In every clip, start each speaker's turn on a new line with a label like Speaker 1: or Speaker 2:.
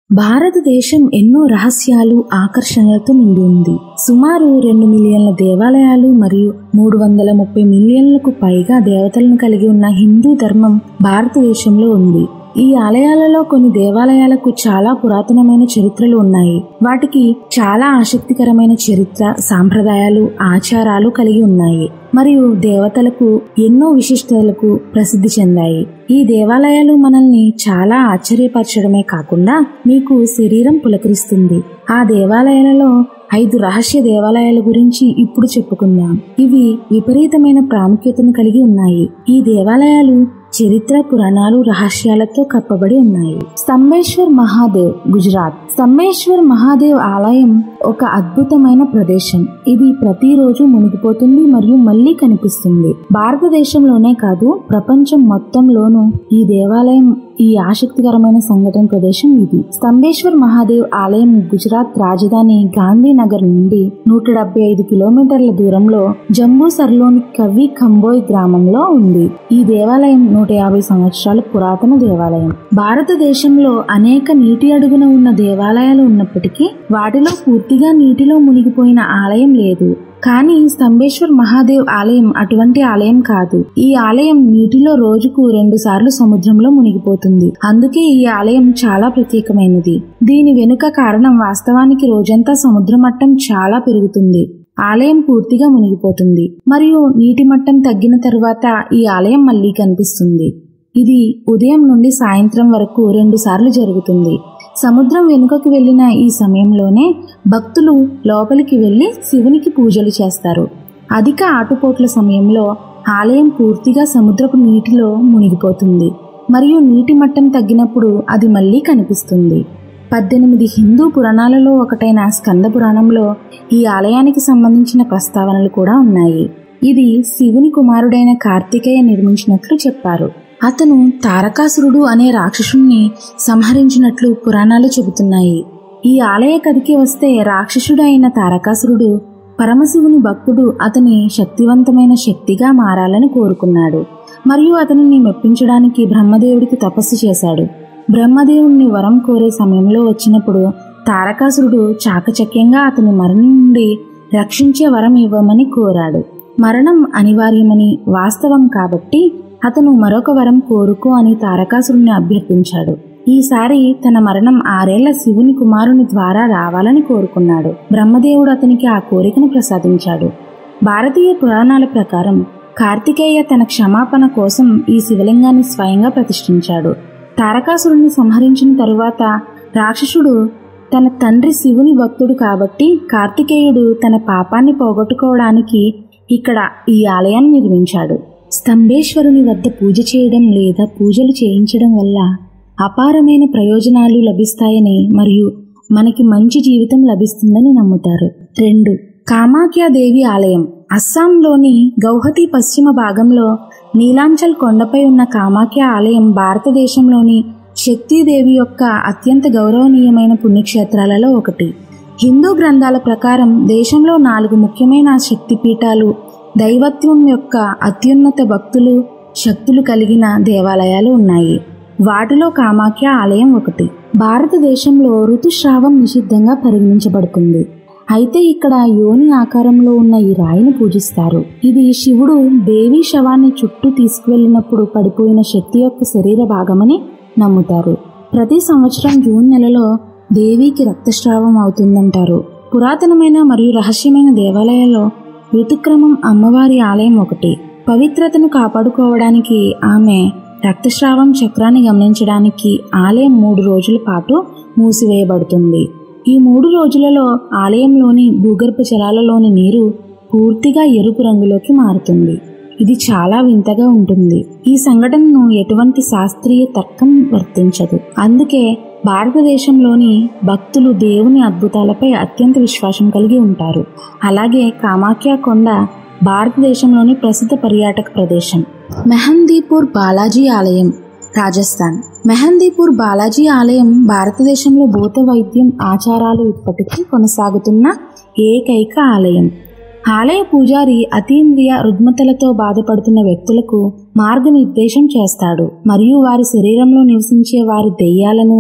Speaker 1: భారతదేశం ఎన్నో రహస్యాలు ఆకర్షణలతో నిండి ఉంది సుమారు రెండు మిలియన్ల దేవాలయాలు మరియు మూడు వందల ముప్పై మిలియన్లకు పైగా దేవతలను కలిగి ఉన్న హిందూ ధర్మం భారతదేశంలో ఉంది ఈ ఆలయాలలో కొన్ని దేవాలయాలకు చాలా పురాతనమైన చరిత్రలు ఉన్నాయి వాటికి చాలా ఆసక్తికరమైన చరిత్ర సాంప్రదాయాలు ఆచారాలు కలిగి ఉన్నాయి మరియు దేవతలకు ఎన్నో విశిష్టతలకు ప్రసిద్ధి చెందాయి ఈ దేవాలయాలు మనల్ని చాలా ఆశ్చర్యపరచడమే కాకుండా మీకు శరీరం పులకరిస్తుంది ఆ దేవాలయాలలో ఐదు రహస్య దేవాలయాల గురించి ఇప్పుడు చెప్పుకుందాం ఇవి విపరీతమైన ప్రాముఖ్యతను కలిగి ఉన్నాయి ఈ దేవాలయాలు చరిత్ర పురాణాలు రహస్యాలతో కప్పబడి ఉన్నాయి స్తంభేశ్వర్ మహాదేవ్ గుజరాత్ స్తంభేశ్వర్ మహాదేవ్ ఆలయం ఒక అద్భుతమైన ప్రదేశం ఇది ప్రతిరోజు మునిగిపోతుంది మరియు మళ్ళీ కనిపిస్తుంది భారతదేశంలోనే కాదు ప్రపంచం మొత్తంలోనూ ఈ దేవాలయం ఈ ఆసక్తికరమైన సంఘటన ప్రదేశం ఇది స్తంభేశ్వర్ మహాదేవ్ ఆలయం గుజరాత్ రాజధాని గాంధీనగర్ నుండి నూట డెబ్బై ఐదు కిలోమీటర్ల దూరంలో జంబూసర్లోని కవి కంబోయ్ గ్రామంలో ఉంది ఈ దేవాలయం నూట యాభై సంవత్సరాల పురాతన దేవాలయం భారతదేశంలో అనేక నీటి అడుగున ఉన్న దేవాలయాలు ఉన్నప్పటికీ వాటిలో పూర్తిగా నీటిలో మునిగిపోయిన ఆలయం లేదు కానీ స్తంభేశ్వర్ మహాదేవ్ ఆలయం అటువంటి ఆలయం కాదు ఈ ఆలయం నీటిలో రోజుకు రెండు సార్లు సముద్రంలో మునిగిపోతుంది అందుకే ఈ ఆలయం చాలా ప్రత్యేకమైనది దీని వెనుక కారణం వాస్తవానికి రోజంతా సముద్ర మట్టం చాలా పెరుగుతుంది ఆలయం పూర్తిగా మునిగిపోతుంది మరియు నీటి మట్టం తగ్గిన తరువాత ఈ ఆలయం మళ్ళీ కనిపిస్తుంది ఇది ఉదయం నుండి సాయంత్రం వరకు రెండు సార్లు జరుగుతుంది సముద్రం వెనుకకు వెళ్లిన ఈ సమయంలోనే భక్తులు లోపలికి వెళ్లి శివునికి పూజలు చేస్తారు అధిక ఆటుపోట్ల సమయంలో ఆలయం పూర్తిగా సముద్రపు నీటిలో మునిగిపోతుంది మరియు నీటి మట్టం తగ్గినప్పుడు అది మళ్ళీ కనిపిస్తుంది పద్దెనిమిది హిందూ పురాణాలలో ఒకటైన స్కంద పురాణంలో ఈ ఆలయానికి సంబంధించిన ప్రస్తావనలు కూడా ఉన్నాయి ఇది శివుని కుమారుడైన కార్తికేయ నిర్మించినట్లు చెప్పారు అతను తారకాసురుడు అనే రాక్షసుణ్ణి సంహరించినట్లు పురాణాలు చెబుతున్నాయి ఈ ఆలయ కదికి వస్తే రాక్షసుడు అయిన తారకాసురుడు పరమశివుని భక్తుడు అతని శక్తివంతమైన శక్తిగా మారాలని కోరుకున్నాడు మరియు అతనిని మెప్పించడానికి బ్రహ్మదేవుడికి తపస్సు చేశాడు బ్రహ్మదేవుణ్ణి వరం కోరే సమయంలో వచ్చినప్పుడు తారకాసురుడు చాకచక్యంగా అతని మరణం నుండి రక్షించే వరం ఇవ్వమని కోరాడు మరణం అనివార్యమని వాస్తవం కాబట్టి అతను మరొక వరం కోరుకో అని తారకాసురుణ్ణి అభ్యర్థించాడు ఈసారి తన మరణం ఆరేళ్ల శివుని కుమారుని ద్వారా రావాలని కోరుకున్నాడు బ్రహ్మదేవుడు అతనికి ఆ కోరికను ప్రసాదించాడు భారతీయ పురాణాల ప్రకారం కార్తికేయ తన క్షమాపణ కోసం ఈ శివలింగాన్ని స్వయంగా ప్రతిష్ఠించాడు తారకాసురుణ్ణి సంహరించిన తరువాత రాక్షసుడు తన తండ్రి శివుని భక్తుడు కాబట్టి కార్తికేయుడు తన పాపాన్ని పోగొట్టుకోవడానికి ఇక్కడ ఈ ఆలయాన్ని నిర్మించాడు స్తంభేశ్వరుని వద్ద పూజ చేయడం లేదా పూజలు చేయించడం వల్ల అపారమైన ప్రయోజనాలు లభిస్తాయని మరియు మనకి మంచి జీవితం లభిస్తుందని నమ్ముతారు రెండు కామాఖ్యాదేవి ఆలయం అస్సాంలోని గౌహతి పశ్చిమ భాగంలో నీలాంచల్ కొండపై ఉన్న కామాఖ్య ఆలయం భారతదేశంలోని శక్తిదేవి యొక్క అత్యంత గౌరవనీయమైన పుణ్యక్షేత్రాలలో ఒకటి హిందూ గ్రంథాల ప్రకారం దేశంలో నాలుగు ముఖ్యమైన శక్తిపీఠాలు దైవత్వం యొక్క అత్యున్నత భక్తులు శక్తులు కలిగిన దేవాలయాలు ఉన్నాయి వాటిలో కామాఖ్య ఆలయం ఒకటి భారతదేశంలో ఋతుస్రావం నిషిద్ధంగా పరిగణించబడుతుంది అయితే ఇక్కడ యోని ఆకారంలో ఉన్న ఈ రాయిని పూజిస్తారు ఇది శివుడు దేవి శవాన్ని చుట్టూ తీసుకువెళ్ళినప్పుడు పడిపోయిన శక్తి యొక్క శరీర భాగమని నమ్ముతారు ప్రతి సంవత్సరం జూన్ నెలలో దేవికి రక్తస్రావం అవుతుందంటారు పురాతనమైన మరియు రహస్యమైన దేవాలయాల్లో ఋతుక్రమం అమ్మవారి ఆలయం ఒకటి పవిత్రతను కాపాడుకోవడానికి ఆమె రక్తస్రావం చక్రాన్ని గమనించడానికి ఆలయం మూడు రోజుల పాటు మూసివేయబడుతుంది ఈ మూడు రోజులలో ఆలయంలోని భూగర్భ జలాలలోని నీరు పూర్తిగా ఎరుపు రంగులోకి మారుతుంది ఇది చాలా వింతగా ఉంటుంది ఈ సంఘటనను ఎటువంటి శాస్త్రీయ తర్కం వర్తించదు అందుకే భారతదేశంలోని భక్తులు దేవుని అద్భుతాలపై అత్యంత విశ్వాసం కలిగి ఉంటారు అలాగే కామాఖ్య కొండ భారతదేశంలోని ప్రసిద్ధ పర్యాటక ప్రదేశం మెహందీపూర్ బాలాజీ ఆలయం రాజస్థాన్ మెహందీపూర్ బాలాజీ ఆలయం భారతదేశంలో భూత వైద్యం ఆచారాలు ఇప్పటికీ కొనసాగుతున్న ఏకైక ఆలయం ఆలయ పూజారి అతీంద్రియ రుగ్మతలతో బాధపడుతున్న వ్యక్తులకు మార్గనిర్దేశం చేస్తాడు మరియు వారి శరీరంలో నివసించే వారి దెయ్యాలను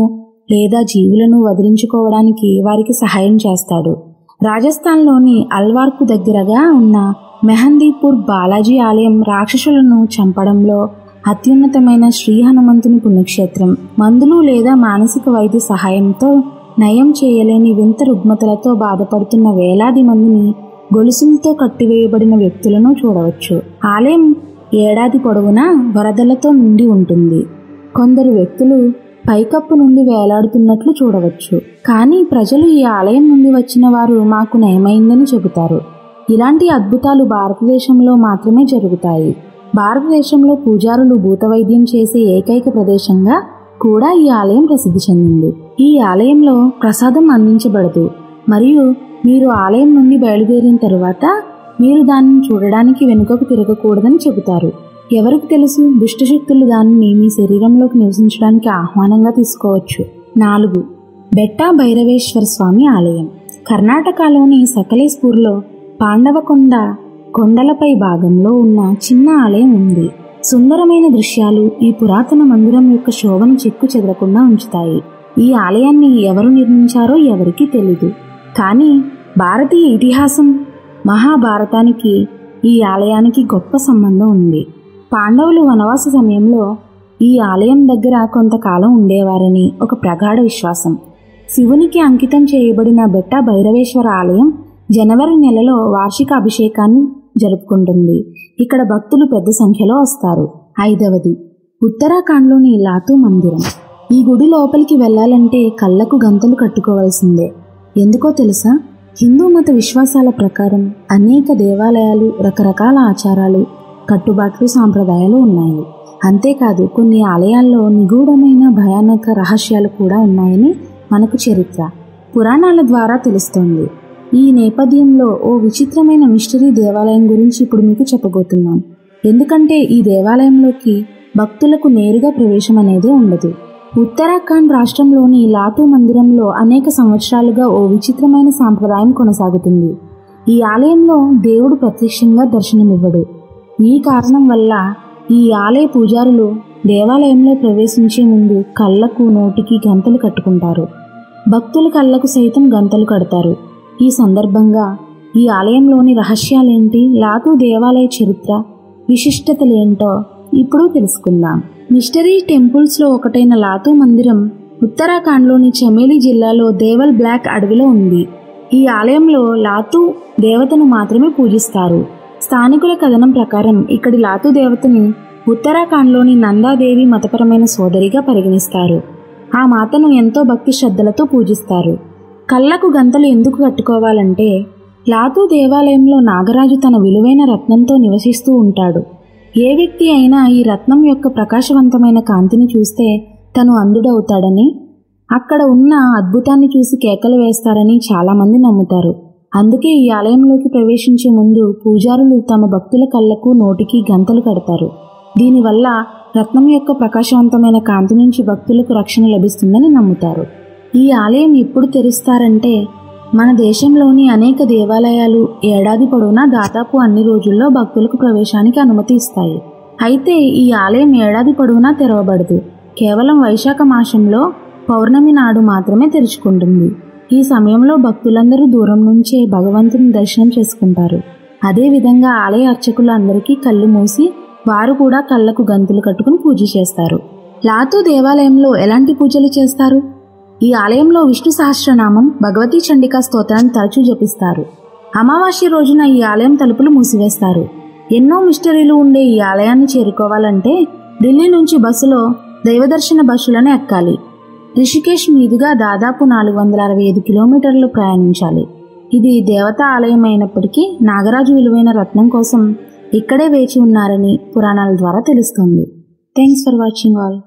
Speaker 1: లేదా జీవులను వదిలించుకోవడానికి వారికి సహాయం చేస్తాడు రాజస్థాన్లోని అల్వార్కు దగ్గరగా ఉన్న మెహందీపూర్ బాలాజీ ఆలయం రాక్షసులను చంపడంలో అత్యున్నతమైన శ్రీ హనుమంతుని పుణ్యక్షేత్రం మందులు లేదా మానసిక వైద్య సహాయంతో నయం చేయలేని వింత రుగ్మతలతో బాధపడుతున్న వేలాది మందిని గొలుసులతో కట్టివేయబడిన వ్యక్తులను చూడవచ్చు ఆలయం ఏడాది పొడవునా వరదలతో నిండి ఉంటుంది కొందరు వ్యక్తులు పైకప్పు నుండి వేలాడుతున్నట్లు చూడవచ్చు కానీ ప్రజలు ఈ ఆలయం నుండి వచ్చిన వారు మాకు నయమైందని చెబుతారు ఇలాంటి అద్భుతాలు భారతదేశంలో మాత్రమే జరుగుతాయి భారతదేశంలో పూజారులు భూతవైద్యం చేసే ఏకైక ప్రదేశంగా కూడా ఈ ఆలయం ప్రసిద్ధి చెందింది ఈ ఆలయంలో ప్రసాదం అందించబడదు మరియు మీరు ఆలయం నుండి బయలుదేరిన తరువాత మీరు దానిని చూడడానికి వెనుకకు తిరగకూడదని చెబుతారు ఎవరికి తెలుసు దుష్టశక్తులు దానిని మీ శరీరంలోకి నివసించడానికి ఆహ్వానంగా తీసుకోవచ్చు నాలుగు బెట్టా భైరవేశ్వర స్వామి ఆలయం కర్ణాటకలోని సకలేస్పూర్లో పాండవకొండ కొండలపై భాగంలో ఉన్న చిన్న ఆలయం ఉంది సుందరమైన దృశ్యాలు ఈ పురాతన మందిరం యొక్క శోభను చెక్కు చెదరకుండా ఉంచుతాయి ఈ ఆలయాన్ని ఎవరు నిర్మించారో ఎవరికీ తెలీదు కానీ భారతీయ ఇతిహాసం మహాభారతానికి ఈ ఆలయానికి గొప్ప సంబంధం ఉంది పాండవులు వనవాస సమయంలో ఈ ఆలయం దగ్గర కొంతకాలం ఉండేవారని ఒక ప్రగాఢ విశ్వాసం శివునికి అంకితం చేయబడిన బెట్ట భైరవేశ్వర ఆలయం జనవరి నెలలో వార్షిక అభిషేకాన్ని జరుపుకుంటుంది ఇక్కడ భక్తులు పెద్ద సంఖ్యలో వస్తారు ఐదవది ఉత్తరాఖండ్లోని లాతూ మందిరం ఈ గుడి లోపలికి వెళ్ళాలంటే కళ్ళకు గంతలు కట్టుకోవాల్సిందే ఎందుకో తెలుసా హిందూ మత విశ్వాసాల ప్రకారం అనేక దేవాలయాలు రకరకాల ఆచారాలు కట్టుబాట్లు సాంప్రదాయాలు ఉన్నాయి అంతేకాదు కొన్ని ఆలయాల్లో నిగూఢమైన భయానక రహస్యాలు కూడా ఉన్నాయని మనకు చరిత్ర పురాణాల ద్వారా తెలుస్తోంది ఈ నేపథ్యంలో ఓ విచిత్రమైన మిస్టరీ దేవాలయం గురించి ఇప్పుడు మీకు చెప్పబోతున్నాం ఎందుకంటే ఈ దేవాలయంలోకి భక్తులకు నేరుగా ప్రవేశం అనేది ఉండదు ఉత్తరాఖండ్ రాష్ట్రంలోని లాతూ మందిరంలో అనేక సంవత్సరాలుగా ఓ విచిత్రమైన సాంప్రదాయం కొనసాగుతుంది ఈ ఆలయంలో దేవుడు ప్రత్యక్షంగా దర్శనమివ్వడు ఈ కారణం వల్ల ఈ ఆలయ పూజారులు దేవాలయంలో ప్రవేశించే ముందు కళ్ళకు నోటికి గంతలు కట్టుకుంటారు భక్తుల కళ్ళకు సైతం గంతలు కడతారు ఈ సందర్భంగా ఈ ఆలయంలోని రహస్యాలేంటి లాతూ దేవాలయ చరిత్ర విశిష్టతలేంటో ఇప్పుడు తెలుసుకుందాం మిస్టరీ టెంపుల్స్లో ఒకటైన లాతూ మందిరం ఉత్తరాఖండ్లోని చమేలి జిల్లాలో దేవల్ బ్లాక్ అడవిలో ఉంది ఈ ఆలయంలో లాతూ దేవతను మాత్రమే పూజిస్తారు స్థానికుల కథనం ప్రకారం ఇక్కడి లాతూ దేవతని ఉత్తరాఖండ్లోని నందాదేవి మతపరమైన సోదరిగా పరిగణిస్తారు ఆ మాతను ఎంతో భక్తి శ్రద్ధలతో పూజిస్తారు కళ్ళకు గంతలు ఎందుకు కట్టుకోవాలంటే లాతూ దేవాలయంలో నాగరాజు తన విలువైన రత్నంతో నివసిస్తూ ఉంటాడు ఏ వ్యక్తి అయినా ఈ రత్నం యొక్క ప్రకాశవంతమైన కాంతిని చూస్తే తను అందుడవుతాడని అక్కడ ఉన్న అద్భుతాన్ని చూసి కేకలు వేస్తారని చాలామంది నమ్ముతారు అందుకే ఈ ఆలయంలోకి ప్రవేశించే ముందు పూజారులు తమ భక్తుల కళ్ళకు నోటికి గంతలు కడతారు దీనివల్ల రత్నం యొక్క ప్రకాశవంతమైన కాంతి నుంచి భక్తులకు రక్షణ లభిస్తుందని నమ్ముతారు ఈ ఆలయం ఎప్పుడు తెరుస్తారంటే మన దేశంలోని అనేక దేవాలయాలు ఏడాది పొడవునా దాదాపు అన్ని రోజుల్లో భక్తులకు ప్రవేశానికి అనుమతి ఇస్తాయి అయితే ఈ ఆలయం ఏడాది పొడవునా తెరవబడదు కేవలం వైశాఖ మాసంలో పౌర్ణమి నాడు మాత్రమే తెరుచుకుంటుంది ఈ సమయంలో భక్తులందరూ దూరం నుంచే భగవంతుని దర్శనం చేసుకుంటారు అదేవిధంగా ఆలయ అర్చకులు అందరికీ కళ్ళు మూసి వారు కూడా కళ్ళకు గంతులు కట్టుకుని పూజ చేస్తారు లాతూ దేవాలయంలో ఎలాంటి పూజలు చేస్తారు ఈ ఆలయంలో విష్ణు సహస్రనామం భగవతీ చండికా స్తోత్రాన్ని తరచూ జపిస్తారు అమావాస్య రోజున ఈ ఆలయం తలుపులు మూసివేస్తారు ఎన్నో మిస్టరీలు ఉండే ఈ ఆలయాన్ని చేరుకోవాలంటే ఢిల్లీ నుంచి బస్సులో దైవదర్శన బస్సులను ఎక్కాలి రిషికేష్ మీదుగా దాదాపు నాలుగు వందల అరవై ఐదు కిలోమీటర్లు ప్రయాణించాలి ఇది దేవతా ఆలయం అయినప్పటికీ నాగరాజు విలువైన రత్నం కోసం ఇక్కడే వేచి ఉన్నారని పురాణాల ద్వారా తెలుస్తుంది థ్యాంక్స్ ఫర్ వాచింగ్ ఆల్